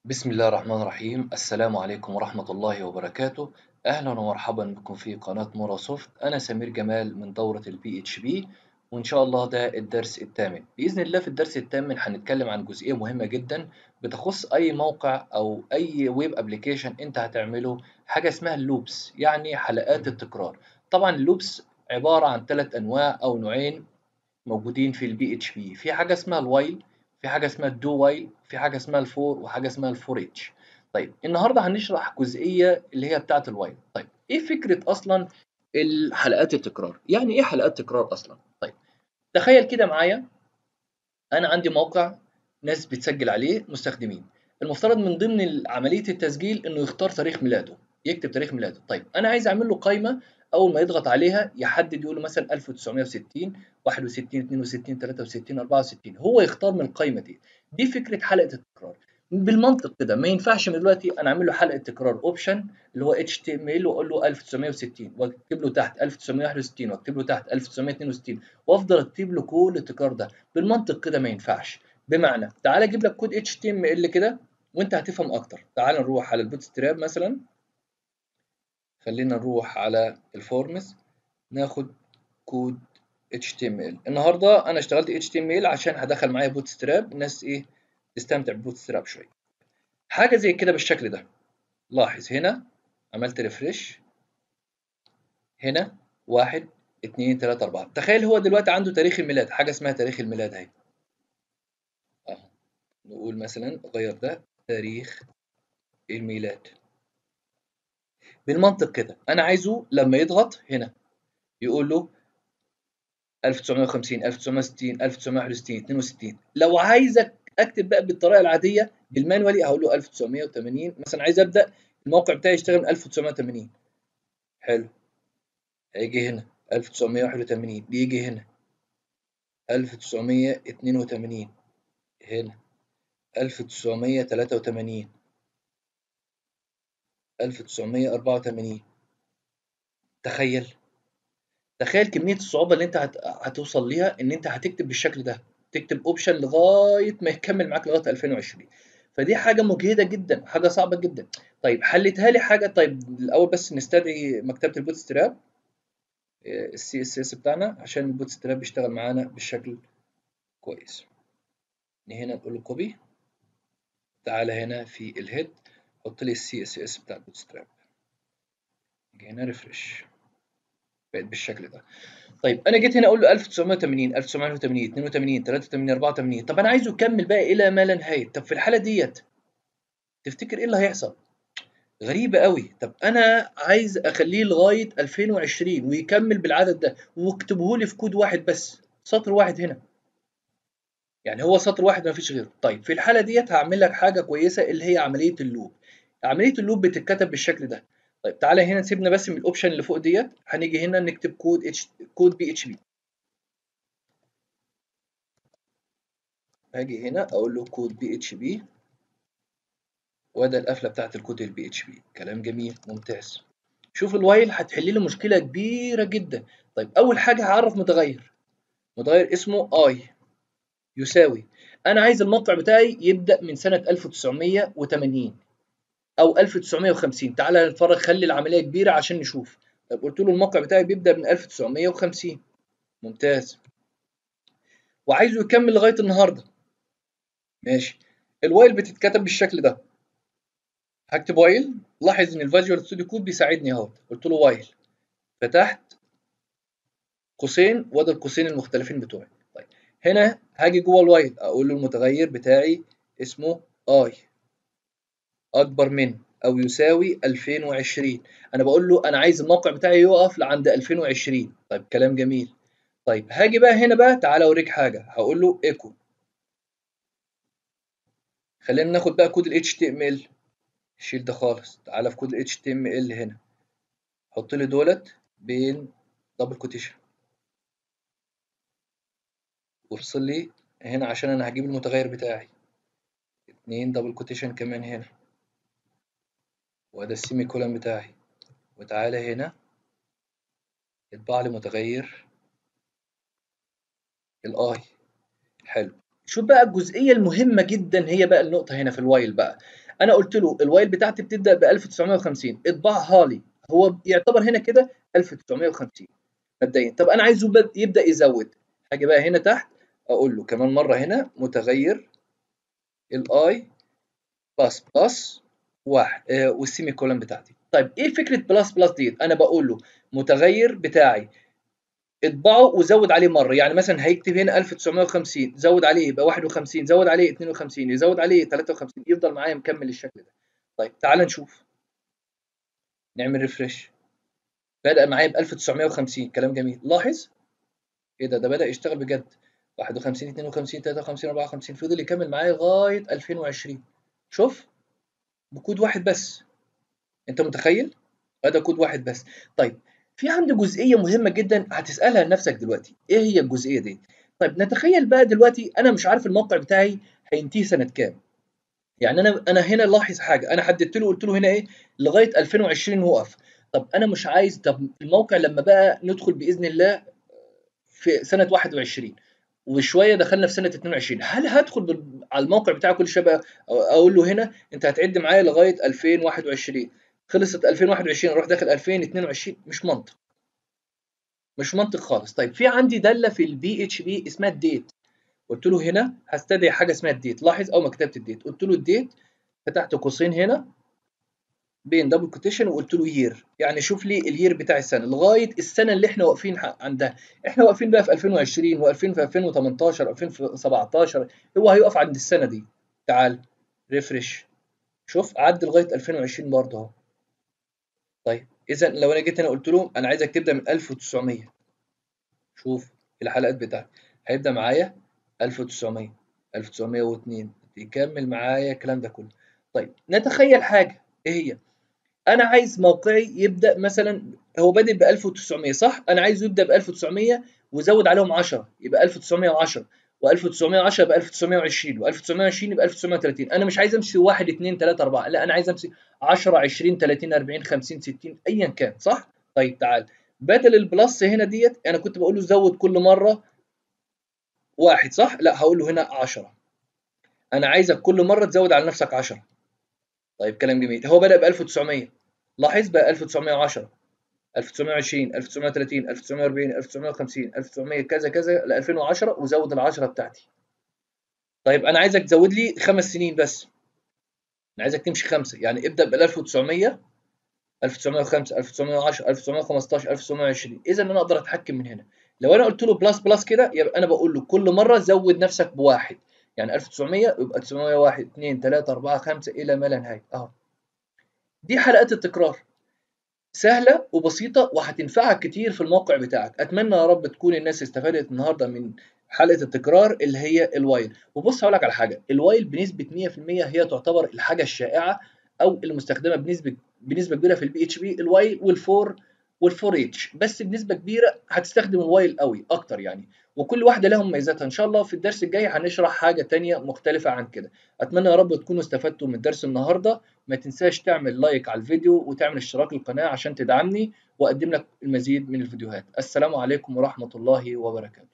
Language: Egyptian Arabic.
بسم الله الرحمن الرحيم السلام عليكم ورحمة الله وبركاته أهلا ومرحبا بكم في قناة مورا سوفت أنا سمير جمال من دورة البي اتش بي وإن شاء الله ده الدرس الثامن بإذن الله في الدرس الثامن هنتكلم عن جزئية مهمة جدا بتخص أي موقع أو أي ويب أبليكيشن أنت هتعمله حاجة اسمها اللوبس يعني حلقات التكرار طبعا اللوبس عبارة عن ثلاث أنواع أو نوعين موجودين في البي اتش بي في حاجة اسمها الوايل في حاجه اسمها الدو وايل في حاجه اسمها الفور وحاجه اسمها الفور اتش طيب النهارده هنشرح جزئيه اللي هي بتاعه الوايل طيب ايه فكره اصلا الحلقات التكرار يعني ايه حلقات تكرار اصلا طيب تخيل كده معايا انا عندي موقع ناس بتسجل عليه مستخدمين المفترض من ضمن عمليه التسجيل انه يختار تاريخ ميلاده يكتب تاريخ ميلاده طيب انا عايز اعمل له قائمه اول ما يضغط عليها يحدد يقول له مثلا 1960 61 62 63 64 هو يختار من القائمه دي دي فكره حلقه التكرار بالمنطق كده ما ينفعش من دلوقتي انا اعمل له حلقه تكرار اوبشن اللي هو اتش تي ام ال واقول له 1960 واكتب له تحت 1961 واكتب له تحت 1962 وافضل اكتب له كل التكرار ده بالمنطق كده ما ينفعش بمعنى تعال اجيب لك كود اتش تي ام ال كده وانت هتفهم اكتر تعال نروح على البوت ستراب مثلا خلينا نروح على الفورمز ناخد كود HTML النهارده انا اشتغلت HTML عشان هدخل معايا بوت ستراب الناس ايه تستمتع ببوت ستراب شويه حاجه زي كده بالشكل ده لاحظ هنا عملت ريفرش هنا واحد اتنين تلاتة أربعة تخيل هو دلوقتي عنده تاريخ الميلاد حاجة اسمها تاريخ الميلاد اهي اهو نقول مثلا غير ده تاريخ الميلاد بالمنطق كده انا عايزه لما يضغط هنا يقول له 1950 1960 1961 62 لو عايزك اكتب بقى بالطريقه العاديه بالمانوالي هقول له 1980 مثلا عايز ابدا الموقع بتاعي يشتغل من 1980 حلو هيجي هنا 1981 يجي هنا 1982 هنا 1983 1984 تخيل تخيل كمية الصعوبة اللي انت هت... هتوصل ليها ان انت هتكتب بالشكل ده تكتب اوبشن لغاية ما يكمل معاك لغاية 2020 فدي حاجة مجهدة جدا حاجة صعبة جدا طيب حلتها لي حاجة طيب الأول بس نستدعي مكتبة البوت ستراب السي اس اس بتاعنا عشان البوت ستراب يشتغل معانا بالشكل كويس هنا نقول له كوبي تعالى هنا في الهيد حط لي السي اس اس بتاع البوت ستراب هنا ريفرش بقت بالشكل ده طيب انا جيت هنا اقول له 1980 1980 82 83 84 طب انا عايزه يكمل بقى الى ما لا نهايه طب في الحاله ديت تفتكر ايه اللي هيحصل غريبه قوي طب انا عايز اخليه لغايه 2020 ويكمل بالعدد ده واكتبه لي في كود واحد بس سطر واحد هنا يعني هو سطر واحد ما فيش غيره طيب في الحاله ديت هعمل لك حاجه كويسه اللي هي عمليه اللوب عمليه اللوب بتتكتب بالشكل ده طيب تعالى هنا سيبنا بس من الاوبشن اللي فوق ديت هنيجي هنا نكتب كود اتش كود بي اتش بي هاجي هنا اقول له كود بي اتش بي وده القفله بتاعت الكود البي اتش بي كلام جميل ممتاز شوف الوايل هتحل لي مشكله كبيره جدا طيب اول حاجه هعرف متغير متغير اسمه اي يساوي انا عايز الموقع بتاعي يبدا من سنه 1980 او 1950 تعالى نتفرج خلي العمليه كبيره عشان نشوف طب قلت له الموقع بتاعي بيبدا من 1950 ممتاز وعايزه يكمل لغايه النهارده ماشي الوايل بتتكتب بالشكل ده هكتب وايل لاحظ ان الفيجوال ستوديو كود بيساعدني اهو قلت له وايل فتحت قوسين وده القوسين المختلفين بتوعي طيب هنا هاجي جوه الوايل اقول له المتغير بتاعي اسمه اي اكبر من او يساوي 2020 انا بقول له انا عايز الموقع بتاعي يقف لعند 2020 طيب كلام جميل طيب هاجي بقى هنا بقى تعالى اوريك حاجه هقول له ايكو خلينا ناخد بقى كود ال HTML شيل ده خالص تعالى في كود ال HTML هنا حط لي دولت بين دبل كوتيشن وافصل لي هنا عشان انا هجيب المتغير بتاعي اتنين دبل كوتيشن كمان هنا وده السيمي كولن بتاعي وتعالى هنا اطبع لي متغير الاي حلو شوف بقى الجزئيه المهمه جدا هي بقى النقطه هنا في الوايل بقى انا قلت له الوايل بتاعتي بتبدا ب 1950 اطبعها لي هو يعتبر هنا كده 1950 مبدئيا طب انا عايزه يبدا يزود هاجي بقى هنا تحت اقول له كمان مره هنا متغير الاي بلس بلس واحد آه والسيمي كولن بتاعتي طيب ايه فكره بلس بلس ديت انا بقول له متغير بتاعي اطبعه وزود عليه مره يعني مثلا هيكتب هنا 1950 زود عليه يبقى 51 زود عليه 52 يزود عليه 53 يفضل معايا مكمل الشكل ده طيب تعال نشوف نعمل ريفرش بدأ معايا ب 1950 كلام جميل لاحظ ايه ده ده بدأ يشتغل بجد 51 52 53 54 فضل يكمل معايا لغايه 2020 شوف بكود واحد بس انت متخيل هذا كود واحد بس طيب في عندي جزئيه مهمه جدا هتسالها لنفسك دلوقتي ايه هي الجزئيه دي طيب نتخيل بقى دلوقتي انا مش عارف الموقع بتاعي هينتهي سنه كام يعني انا انا هنا لاحظ حاجه انا حددت له قلت له هنا ايه لغايه 2020 وقف طب انا مش عايز طب الموقع لما بقى ندخل باذن الله في سنه 21 وشويه دخلنا في سنه 22 هل هدخل على الموقع بتاعي كل شويه اقول له هنا انت هتعد معايا لغايه 2021 خلصت 2021 اروح داخل 2022 مش منطق مش منطق خالص طيب في عندي داله في البي اتش بي اسمها الديت قلت له هنا هستدعي حاجه اسمها الديت لاحظ اول ما كتبت الديت قلت له الديت فتحت قوسين هنا بين دبل كوتيشن وقلت له يير يعني شوف لي اليير بتاع السنه لغايه السنه اللي احنا واقفين عندها احنا واقفين بقى في 2020 و2000 في 2018 2017 هو هيقف عند السنه دي تعال ريفرش شوف عد لغايه 2020 برضه اهو طيب اذا لو انا جيت هنا قلت له انا عايزك تبدا من 1900 شوف الحلقات بتاعتي هيبدا معايا 1900 1902 يكمل معايا الكلام ده كله طيب نتخيل حاجه ايه هي انا عايز موقعي يبدا مثلا هو بادئ ب 1900 صح انا عايزه يبدا ب 1900 وزود عليهم 10 يبقى 1910 و1910 يبقى 1920 و1920 يبقى 1930 انا مش عايز امشي 1 2 3 4 لا انا عايز امشي 10 20 30 40 50 60 ايا كان صح طيب تعال بدل البلس هنا ديت انا كنت بقول له زود كل مره واحد صح لا هقول له هنا 10 انا عايزك كل مره تزود على نفسك 10 طيب كلام جميل هو بدأ ب 1900 لاحظ بقى 1910 1920 1930 1940 1950 1900 كذا كذا ل 2010 وزود ال 10 بتاعتي طيب انا عايزك تزود لي خمس سنين بس انا عايزك تمشي خمسه يعني ابدا بال 1900 1905 1910 1915 1920 اذا انا اقدر اتحكم من هنا لو انا قلت له بلس بلس كده يبقى انا بقول له كل مره زود نفسك بواحد يعني 1900 يبقى 901 2 3 4 5 الى ما لا نهايه اهو دي حلقات التكرار سهله وبسيطه وهتنفعك كتير في الموقع بتاعك اتمنى يا رب تكون الناس استفادت النهارده من حلقه التكرار اللي هي الوايل وبص هقول لك على حاجه الوايل بنسبه 100% هي تعتبر الحاجه الشائعه او المستخدمه بنسبه بنسبه كبيره في البي اتش بي الوايل والفور والفور اتش بس بنسبه كبيره هتستخدم الوايل قوي اكتر يعني وكل واحده لها مميزاتها ان شاء الله في الدرس الجاي هنشرح حاجه تانية مختلفه عن كده اتمنى يا رب تكونوا استفدتوا من درس النهارده ما تنساش تعمل لايك على الفيديو وتعمل اشتراك للقناه عشان تدعمني واقدم لك المزيد من الفيديوهات السلام عليكم ورحمه الله وبركاته